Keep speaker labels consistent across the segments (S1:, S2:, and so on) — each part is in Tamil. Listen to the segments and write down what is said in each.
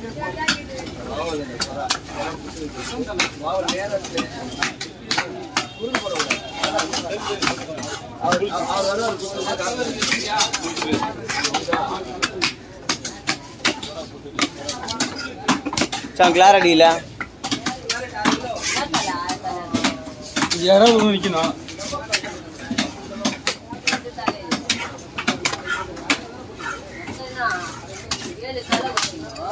S1: சாங் கிளாரடி இல்ல
S2: யாராவது நிற்கணும்
S3: ஏழு தலை வச்சுக்கோ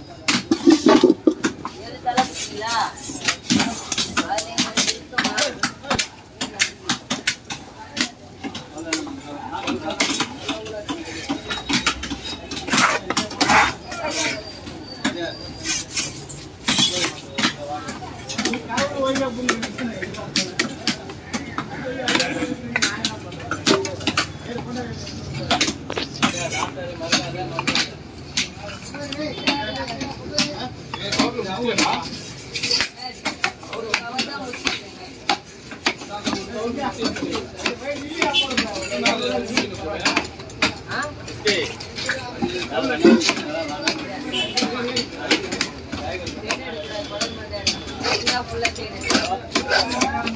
S3: ஏழு தலை வச்சுங்களா பதினைந்து இருக்குமா ஃபுல்லாக செய்யணும்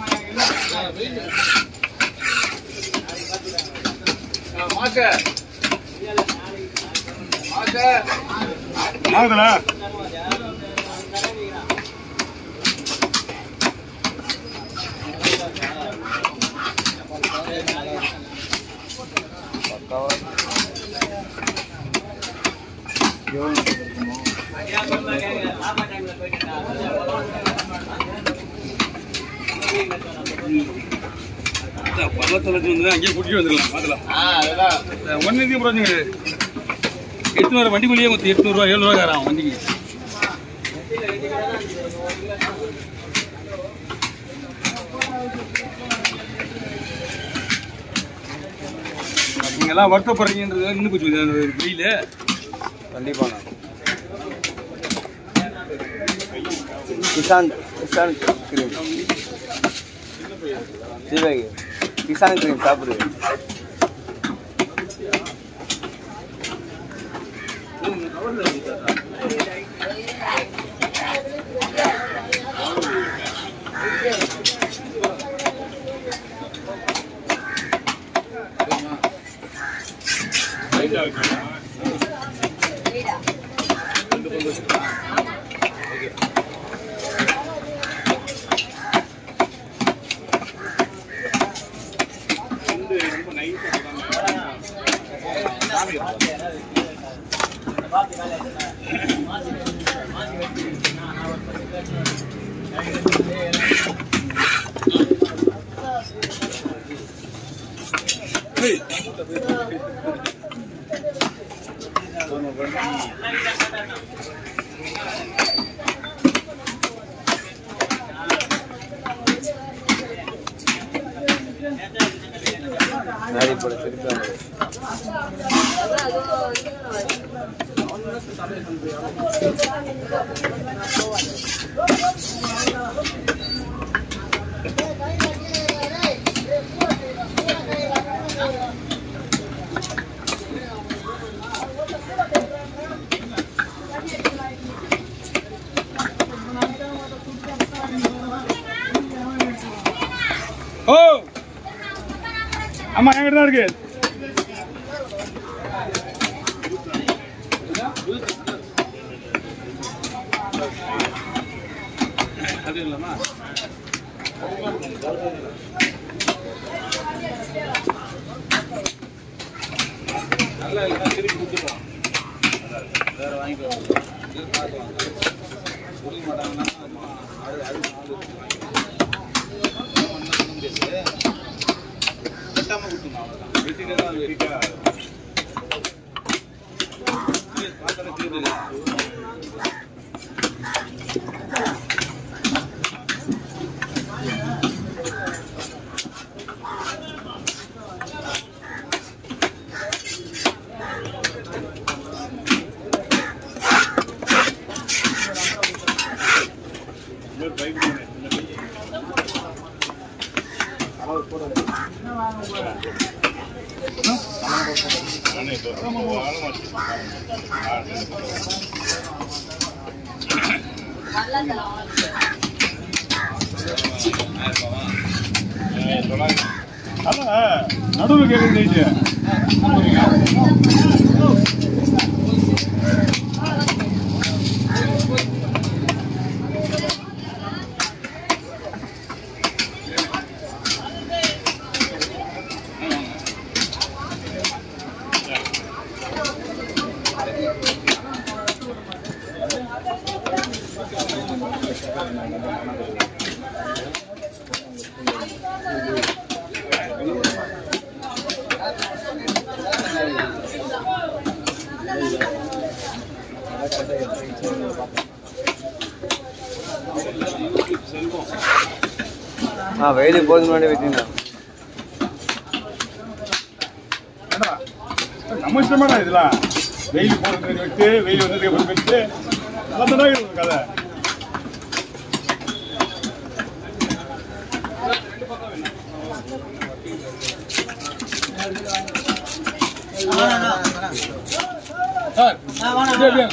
S2: ஆகுதுல பள்ளத்தில் வந்து அங்கேயே கூட்டிட்டு வந்துடலாம் பார்க்கலாம் ஒன்னு இதையும் புரிஞ்சுங்க எட்நூறு வண்டிக்குள்ளேயே மொத்தம் எட்நூறுவா ஏழ்நூறுவா காரம் வண்டிக்கு நீங்கெல்லாம் வருத்தப்படுறீங்கன்றது இன்னும் கொஞ்சம் வெயில
S1: கண்டிப்பாண்ணா கிசான் கிசான் கிரீம் சிவகி கிசான் கிரீம் சாப்பிடு நாரி போட திருப்பி வாங்க.
S2: ஓ ஆமா என்கிட்ட தான் இருக்கு அது இல்லாமா நல்லா இல்லை திருப்பி கொடுத்துருவோம் வேற வாங்கிக்கலாம் கொடுக்க மாட்டாங்கன்னா ஆமா, அது அது நாலு வெட்டாம கொடுத்துருங்க அவ்வளோதான் வெட்டிட்டு தான் வெறிக்கா பார்த்தாலே தெரியுது அதான் நடுவில் கேட்குறது
S1: ஆ வெயிலுக்கு போகிறது முன்னாடி வச்சுருந்தா
S2: ஏண்டா, நம்ம இஷ்டமாடா இதெல்லாம் வெயில் போறது வச்சு வெயில் வந்ததுக்கு அப்புறம் வச்சு நல்லா தான் இருக்கும் கதை சார் அப்படியே, அப்படியே.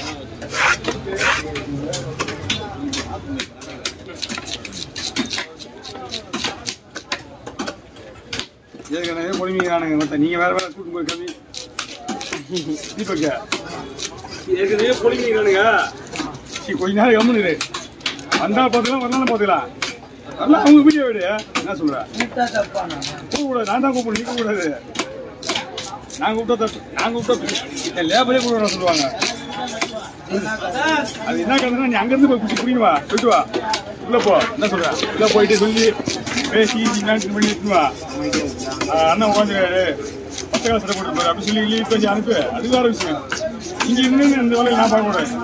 S2: ஏற்கனவே பொறுமையானுங்க மத்த நீங்க வேற வேற கூட்டு போய் கம்மி தீபக்க ஏற்கனவே பொறுமையானுங்க சரி கொஞ்ச நேரம் கம்முனு இரு. வந்தா பார்த்துக்கலாம் வரலாம் பார்த்துக்கலாம் வரலாம் அவங்க வீடியோ விடு என்ன சொல்ற கூப்பிடாது நான் தான் கூப்பிடு நீ கூப்பிடாது நான் கூப்பிட்டா தப்பு நான் கூப்பிட்டா என் லேபரே கூட சொல்லுவாங்க அது என்ன கதைன்னா நீ அங்கிருந்து போய் குடி குடிங்க வா போயிட்டு வா உள்ள போ என்ன சொல்ற உள்ள போயிட்டு சொல்லி பேசி ஃபினான்ஸ் பண்ணி எடுத்துன்னு வா ஆ, அண்ணன் உட்காந்துருக்காரு பத்து கால சட்டை போட்டு அப்படி சொல்லி லீவ் கொஞ்சம் அனுப்பு அது வேற விஷயம் இங்க இருந்து இந்த வேலையை நான் பார்க்க கூடாது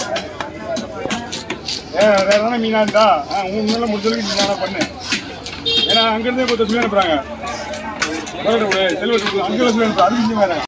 S2: ஏ வேற எதனா மீனா இருந்தா ஆ, உன் மேல முடிஞ்சளவுக்கு நீ தானே பண்ணு ஏன்னா அங்கிருந்தே இப்போ சொல்லி அனுப்புறாங்க செல்வத்துக்கு அங்கே சொல்லி அனுப்புறாங்க அது விஷயம் வேற